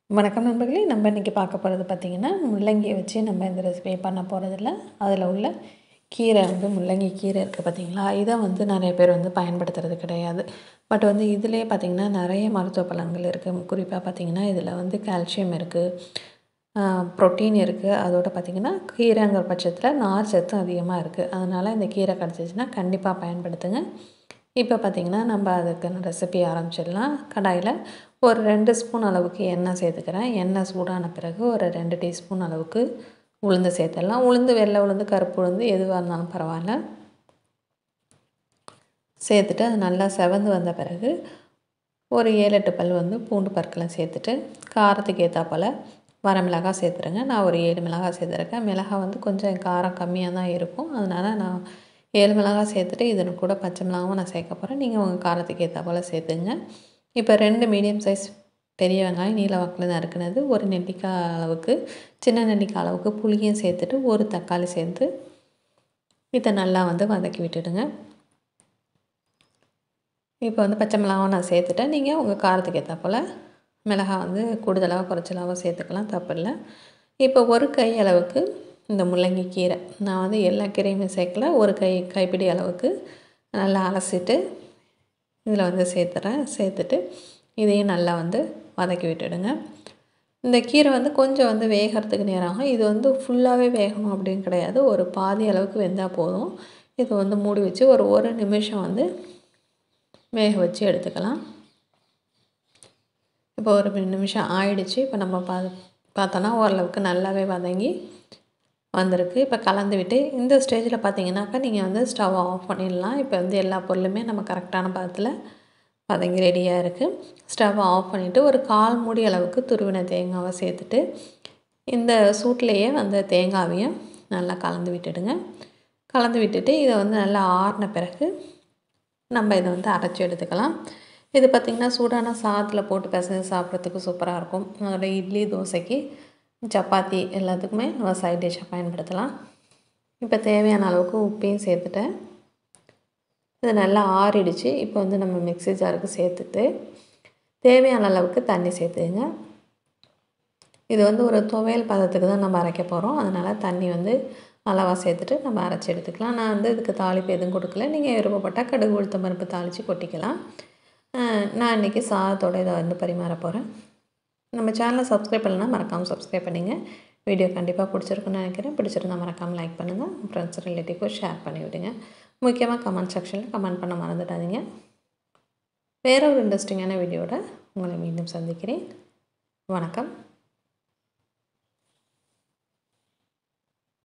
வணக்கம் நண்பர்களே நம்ம இன்றைக்கி பார்க்க போகிறது பார்த்திங்கன்னா முள்ளங்கியை வச்சு நம்ம இந்த ரெசிபி பண்ண போகிறதில்ல அதில் உள்ள கீரை வந்து முள்ளங்கி கீரை இருக்குது பார்த்திங்களா இதை வந்து நிறைய பேர் வந்து பயன்படுத்துறது கிடையாது பட் வந்து இதிலே பார்த்திங்கன்னா நிறைய மருத்துவ பலன்கள் இருக்குது குறிப்பாக பார்த்திங்கன்னா இதில் வந்து கால்சியம் இருக்குது ப்ரோட்டீன் இருக்குது அதோட பார்த்திங்கன்னா கீரைங்கிற பட்சத்தில் நார் சத்தும் அதிகமாக இருக்குது அதனால் இந்த கீரை கிடச்சிச்சின்னா கண்டிப்பாக பயன்படுத்துங்க இப்போ பார்த்திங்கன்னா நம்ம அதுக்கான ரெசிபி ஆரம்பிச்சிடலாம் கடாயில் ஒரு ரெண்டு ஸ்பூன் அளவுக்கு எண்ணெய் சேர்த்துக்கிறேன் எண்ணெய் சூடான பிறகு ஒரு ரெண்டு டீஸ்பூன் அளவுக்கு உளுந்து சேர்த்துடலாம் உளுந்து வெள்ளை உளுந்து கருப்பு உளுந்து எதுவாக இருந்தாலும் பரவாயில்ல சேர்த்துட்டு அது நல்லா செவந்து வந்த பிறகு ஒரு ஏழு எட்டு பல் வந்து பூண்டு பற்களை சேர்த்துட்டு காரத்துக்கு ஏற்றா போல் வர மிளகாய் சேர்த்துருங்க நான் ஒரு ஏழு மிளகாய் சேர்த்துருக்கேன் மிளகாய் வந்து கொஞ்சம் காரம் கம்மியாக தான் இருக்கும் அதனால் நான் ஏழு மிளகாய் சேர்த்துட்டு இதன் கூட பச்சை மிளகாவும் நான் சேர்க்க போகிறேன் நீங்கள் உங்கள் காரத்துக்கு ஏற்ற போல் சேர்த்துங்க இப்போ ரெண்டு மீடியம் சைஸ் பெரிய வெங்காயம் நீல வாக்கில் நறுக்குனது ஒரு நெல்லிக்காய் அளவுக்கு சின்ன நெல்லிக்காய் அளவுக்கு புளியும் சேர்த்துட்டு ஒரு தக்காளி சேர்த்து இதை நல்லா வந்து வதக்கி விட்டுடுங்க இப்போ வந்து பச்சை மிளகாவும் நான் சேர்த்துட்டேன் நீங்கள் உங்கள் காரத்துக்கு ஏற்ற போல் மிளகாய் வந்து கூடுதலாக குறைச்சலாக சேர்த்துக்கலாம் தப்பு இல்லை இப்போ ஒரு கை அளவுக்கு இந்த முள்ளங்கி கீரை நான் வந்து எல்லா கீரையுமே சேர்க்கல ஒரு கை கைப்பிடி அளவுக்கு நல்லா அலசிட்டு இதில் வந்து சேர்த்துறேன் சேர்த்துட்டு இதையும் நல்லா வந்து வதக்கி விட்டுடுங்க இந்த கீரை வந்து கொஞ்சம் வந்து வேகிறதுக்கு நேரம் ஆகும் இது வந்து ஃபுல்லாகவே வேகணும் அப்படின்னு கிடையாது ஒரு பாதி அளவுக்கு வெந்தால் போதும் இது வந்து மூடி வச்சு ஒரு ஒரு நிமிஷம் வந்து வேக வச்சு எடுத்துக்கலாம் இப்போ ஒரு நிமிஷம் ஆயிடுச்சு இப்போ நம்ம பா பார்த்தோன்னா ஓரளவுக்கு நல்லாவே வதங்கி வந்திருக்கு இப்போ கலந்து விட்டு இந்த ஸ்டேஜில் பார்த்தீங்கன்னாக்கா நீங்கள் வந்து ஸ்டவ் ஆஃப் பண்ணிடலாம் இப்போ வந்து எல்லா பொருளுமே நம்ம கரெக்டான பதத்தில் வதங்கி ரெடியாக இருக்குது ஸ்டவ் ஆஃப் பண்ணிவிட்டு ஒரு கால் மூடி அளவுக்கு துருவின தேங்காவை சேர்த்துட்டு இந்த சூட்லேயே அந்த தேங்காவையும் நல்லா கலந்து விட்டுடுங்க கலந்து விட்டுட்டு இதை வந்து நல்லா ஆறின பிறகு நம்ம இதை வந்து அரைச்சி எடுத்துக்கலாம் இது பார்த்திங்கன்னா சூடான சாதத்தில் போட்டு பிசைஞ்சு சாப்பிட்றதுக்கு சூப்பராக இருக்கும் அதோட இட்லி தோசைக்கு சப்பாத்தி எல்லாத்துக்குமே நம்ம சைட் டிஷ்ஷாக பயன்படுத்தலாம் இப்போ தேவையான அளவுக்கு உப்பையும் சேர்த்துட்டேன் இது நல்லா ஆறிடுச்சு இப்போ வந்து நம்ம மிக்ஸி ஜாருக்கு சேர்த்துட்டு தேவையான அளவுக்கு தண்ணி சேர்த்துங்க இது வந்து ஒரு துவையல் பதத்துக்கு தான் நம்ம அரைக்க போகிறோம் அதனால் தண்ணி வந்து அளவாக சேர்த்துட்டு நம்ம அரைச்சி எடுத்துக்கலாம் நான் வந்து இதுக்கு தாளிப்பு எதுவும் கொடுக்கல நீங்கள் விருப்பப்பட்டால் கடுகு உளுத்தம் பருப்பு தாளித்து கொட்டிக்கலாம் நான் இன்றைக்கி சாதத்தோடு இதை வந்து பரிமாற போகிறேன் நம்ம சேனலை சப்ஸ்கிரைப் பண்ணலாம் மறக்காமல் சப்ஸ்கிரைப் பண்ணிங்க வீடியோ கண்டிப்பாக பிடிச்சிருக்குன்னு நினைக்கிறேன் பிடிச்சிருந்தா மறக்காமல் லைக் பண்ணுங்கள் ஃப்ரெண்ட்ஸ் ரிலேட்டிவ்க்கும் ஷேர் பண்ணி விடுங்க முக்கியமாக கமெண்ட் செக்ஷனில் கமெண்ட் பண்ண மறந்துடாதீங்க வேறு ஒரு இன்ட்ரெஸ்டிங்கான வீடியோட உங்களை மீண்டும் சந்திக்கிறேன் வணக்கம்